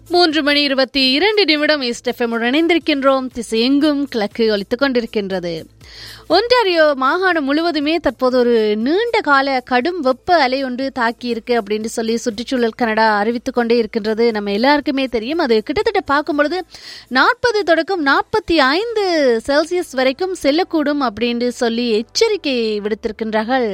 மூன்று மணி இருபத்தி இரண்டு நிமிடம் ஈஸ்ட் எஃப்எம் இணைந்திருக்கின்றோம் திசையெங்கும் கிழக்கு ஒலித்துக் கொண்டிருக்கின்றது ஒன்டாரியோ மாகாணம் முழுவதுமே தற்போது ஒரு நீண்ட கால கடும் வெப்ப அலை ஒன்று தாக்கி இருக்கு அப்படின்னு சொல்லி சுற்றுச்சூழல் கனடா அறிவித்துக் கொண்டே இருக்கின்றது நம்ம எல்லாருக்குமே தெரியும் அது கிட்டத்தட்ட பார்க்கும் பொழுது நாற்பது தொடக்கம் நாற்பத்தி ஐந்து செல்சியஸ் வரைக்கும் செல்லக்கூடும் அப்படின்னு சொல்லி எச்சரிக்கை விடுத்திருக்கின்றார்கள்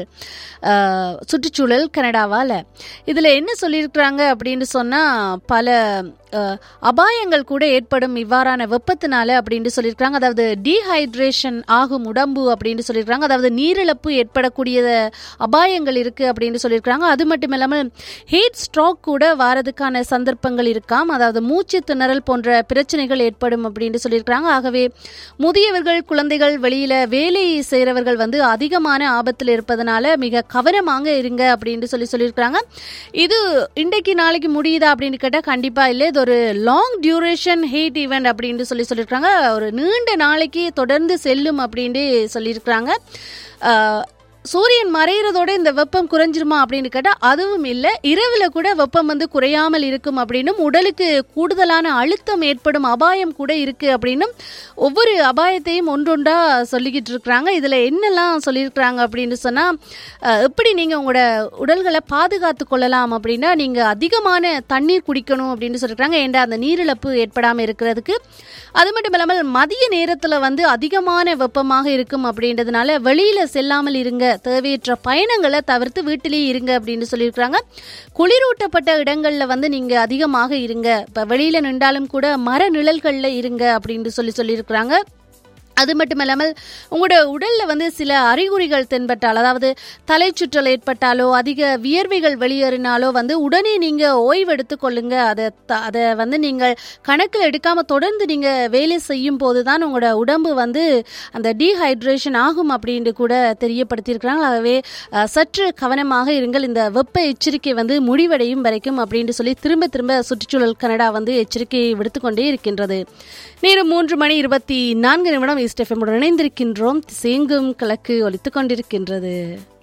அஹ், சுற்றுச்சூழல் கனடாவால் இதில் என்ன சொல்லியிருக்கிறாங்க அப்படின்னு சொன்னால் பல அஹ், அபாயங்கள் கூட ஏற்படும் இவ்வாறான வெப்பத்தினால அப்படின்னு சொல்லியிருக்காங்க அதாவது டீஹைட்ரேஷன் ஆகும் உடம்பு அப்படின்னு சொல்லியிருக்காங்க அதாவது நீரிழப்பு ஏற்படக்கூடிய அபாயங்கள் இருக்கு அப்படின்னு சொல்லியிருக்காங்க அது மட்டும் இல்லாமல் ஹீட் ஸ்ட்ரோக் கூட வாரதுக்கான சந்தர்ப்பங்கள் இருக்காம் அதாவது மூச்சு திணறல் போன்ற பிரச்சனைகள் ஏற்படும் அப்படின்னு சொல்லியிருக்காங்க ஆகவே முதியவர்கள் குழந்தைகள் வெளியில வேலை செய்கிறவர்கள் வந்து அதிகமான ஆபத்தில் இருப்பதனால மிக கவனமாக இருங்க அப்படின்னு சொல்லி சொல்லியிருக்காங்க இது இன்றைக்கு நாளைக்கு முடியுதா அப்படின்னு கேட்டால் கண்டிப்பாக இல்லை இது ஒரு லாங் டியூரேஷன் ஹீட் ஈவெண்ட் அப்படின்னு சொல்லி சொல்லியிருக்காங்க ஒரு நீண்ட நாளைக்கு தொடர்ந்து செல்லும் அப்படின்னு சொல்லியிருக்கிறாங்க அஹ், சூரியன் மறைகிறதோட இந்த வெப்பம் குறைஞ்சிருமா அப்படின்னு கேட்டால் அதுவும் இல்லை இரவில் கூட வெப்பம் வந்து குறையாமல் இருக்கும் அப்படின்னும் உடலுக்கு கூடுதலான அழுத்தம் ஏற்படும் அபாயம் கூட இருக்கு அப்படின்னும் ஒவ்வொரு அபாயத்தையும் ஒன்றொன்றா சொல்லிக்கிட்டு இருக்கிறாங்க இதில் என்னெல்லாம் சொல்லியிருக்கிறாங்க அப்படின்னு சொன்னால் எப்படி நீங்கள் உங்களோட உடல்களை பாதுகாத்து கொள்ளலாம் அப்படின்னா நீங்கள் அதிகமான தண்ணீர் குடிக்கணும் அப்படின்னு சொல்லியிருக்காங்க ஏன்டா அந்த நீரிழப்பு ஏற்படாமல் இருக்கிறதுக்கு அது மட்டும் இல்லாமல் மதிய நேரத்தில் வந்து அதிகமான வெப்பமாக இருக்கும் அப்படின்றதுனால வெளியில் செல்லாமல் இருங்க தேவையற்ற பயணங்களை தவிர்த்து வீட்டிலேயே இருங்க அப்படின்னு சொல்லியிருக்கிறாங்க குளிரூட்டப்பட்ட இடங்களில் வந்து நீங்கள் அதிகமாக இருங்க இப்போ வெளியில் நின்றாலும் கூட மர நிழல்களில் இருங்க அப்படின்னு சொல்லி சொல்லியிருக்கிறாங்க அது மட்டும் இல்லாமல் உங்களோட உடலில் வந்து சில அறிகுறிகள் தென்பட்டால் அதாவது தலைச்சுற்றல் ஏற்பட்டாலோ அதிக வியர்வைகள் வெளியேறினாலோ வந்து உடனே நீங்கள் ஓய்வெடுத்து கொள்ளுங்க அதை த- அதை வந்து நீங்கள் கணக்கில் எடுக்காமல் தொடர்ந்து நீங்கள் வேலை செய்யும் போது தான் உங்களோட உடம்பு வந்து அந்த டீஹைட்ரேஷன் ஆகும் அப்படின்னு கூட தெரியப்படுத்தியிருக்கிறாங்க ஆகவே அஹ், சற்று கவனமாக இருங்கள் இந்த வெப்ப எச்சரிக்கை வந்து முடிவடையும் வரைக்கும் அப்படின்னு சொல்லி திரும்ப திரும்ப சுற்றுச்சூழல் கனடா வந்து எச்சரிக்கையை விடுத்துக்கொண்டே இருக்கின்றது நேரம் மூன்று மணி இருபத்தி நான்கு நிமிடம் ஈஸ்ட் எஃப்எம்முடன் இணைந்திருக்கின்றோம் திசையெங்கும் கிழக்கு ஒலித்துக் கொண்டிருக்கின்றது